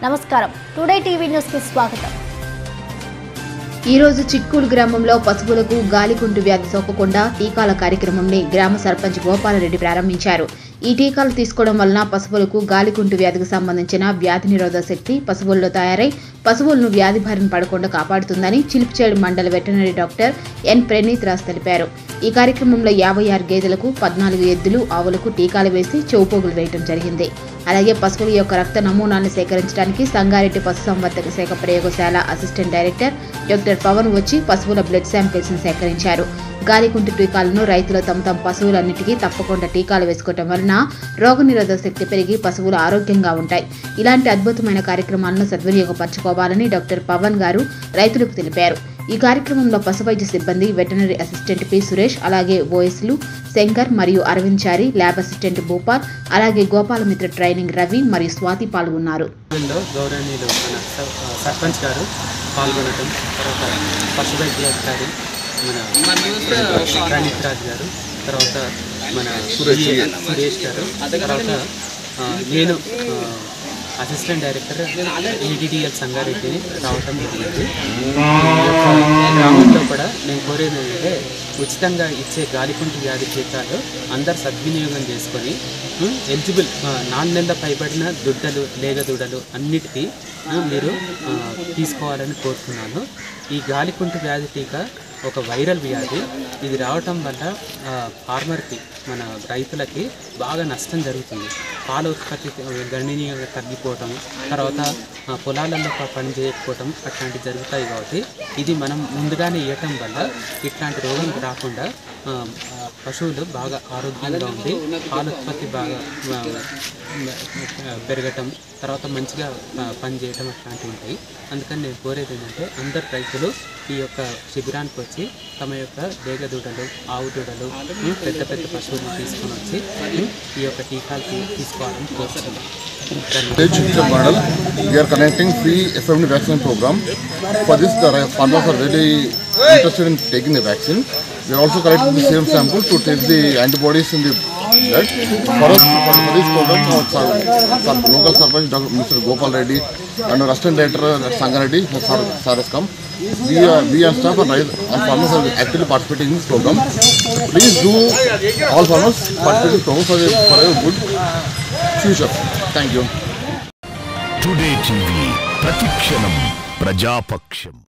నమస్కారం today TV న్యూస్కి స్వాగతం ఈ రోజు చిట్కూలు గ్రామంలో పశువులకు గాలికుంటు వ్యాధి సోకకుండా టీకాల కార్యక్రమంని గ్రామ సర్పంచ్ గోపాలరెడ్డి ప్రారంభించారు ఈ టీకాలు తీసుకోవడం వలన పశువులకు గాలికుంటు వ్యాధికి సంబంధించిన వ్యాధి నిరోధక శక్తి పశువుల్లో తయారై పశువులను వ్యాధి బారిన పడకుండా కాపాడుతుందని చిలిపిచేడు మండల veterinary doctor N Praneeth Raj తెలిపారు ఈ కార్యక్రమంలో యాభై ఆరు గేదెలకు పద్నాలుగు ఎద్దులు ఆవులకు టీకాలు వేసి చెవుపోగులు వేయడం జరిగింది అలాగే పశువుల యొక్క రక్త నమూనాలను సేకరించడానికి సంగారెడ్డి పశుసంవర్ధక శాఖ ప్రయోగశాల అసిస్టెంట్ డైరెక్టర్ డాక్టర్ పవన్ వచ్చి పశువుల బ్లడ్ శాంపిల్స్ ను సేకరించారు గాలికుంటు టీకాలను రైతులు తమ తమ పశువులన్నిటికీ తప్పకుండా టీకాలు వేసుకోవటం వలన రోగనిరోధక శక్తి పెరిగి పశువులు ఆరోగ్యంగా ఉంటాయి ఇలాంటి అద్భుతమైన కార్యక్రమాలను సద్వినియోగపరచుకోవాలని డాక్టర్ పవన్ గారు రైతులకు తెలిపారు ఈ కార్యక్రమంలో పశువైద్య సిబ్బంది వెటనరీ అసిస్టెంట్ పి సురేష్ అలాగే ఓఎస్లు శంకర్ మరియు అరవింద్ చారి ల్యాబ్ అసిస్టెంట్ భూపాల్ అలాగే గోపాలమిత్ర ట్రైనింగ్ రవి మరియు స్వాతి పాల్గొన్నారు లో గౌరవనీయులు మన స- సర్పంచ్ గారు పాల్గొనడం తర్వాత పశువైద్య అధికారి మన ప్రణీత్ రాజ్ గారు తర్వాత మన సురేష్ గారు తర్వాత ఆ, నేను ఆ, అసిస్టెంట్ డైరెక్టర్ ఏడిడిఎల్ సంగారెడ్డిని రావటం జరిగింది ఈ యొక్క గ్రామంలో కూడా నేను కోరేది ఏంటంటే ఉచితంగా ఇచ్చే గాలికుంటి వ్యాధి టీకాలు అందరు సద్వినియోగం చేసుకొని ఎలిజిబుల్ నాలుగు నెలల పైబడిన దుడ్డలు లేగ దుడ్డలు అన్నిటికీ ఆ, మీరు ఆ, తీసుకోవాలని కోరుతున్నాను ఈ గాలికుంటి వ్యాధి టీకా ఒక వైరల్ వ్యాధి ఇది రావటం వల్ల ఆ, ఫార్మర్కి మన రైతులకి బాగా నష్టం జరుగుతుంది పాల ఉత్పత్తి గణనీయంగా తగ్గిపోవటం తర్వాత ఆ, పొలాలలో ప- పని చేయకపోవటం అట్లాంటివి జరుగుతాయి కాబట్టి ఇది మనం ముందుగానే ఇవ్వటం వల్ల ఇట్లాంటి రోగం రాకుండా ఆ, ఆ, పశువులు బాగా ఆరోగ్యంగా ఉండి పాల ఉత్పత్తి బాగా ఆ, ఆ, పెరగటం తర్వాత మంచిగా ఆ, పని చేయటం అట్లాంటివి ఉంటాయి అందుకని నేను కోరేది ఏంటంటే అందరు రైతులు ఈ యొక్క శిబిరానికి వచ్చి తమ యొక్క డేగ దూడలు ఆవు దూడలు ఉం, పెద్ద పెద్ద పశువులు తీసుకొని వచ్చి ఉం, ఈ యొక్క టీకాలు తీ- తీసుకోవాలని కోరుతున్నాను Village Chittor model, we are connecting free FMD vaccine program. For this, the ri- farmers are really interested in taking the vaccine. We are also collecting the same sample to take the antibodies in the blood. For us, for for this program, our sar- sar- local sarpach, Dr. Mr. Gopal Reddy, and our assistant director at Sangareddy, sir, sir has come. We are, we are staff and, ri- and farmers are actively participating in this program. Please do all farmers participate in this program for a, for a good future. Thank you. Today TV ప్రతిక్షణం ప్రజాపక్షం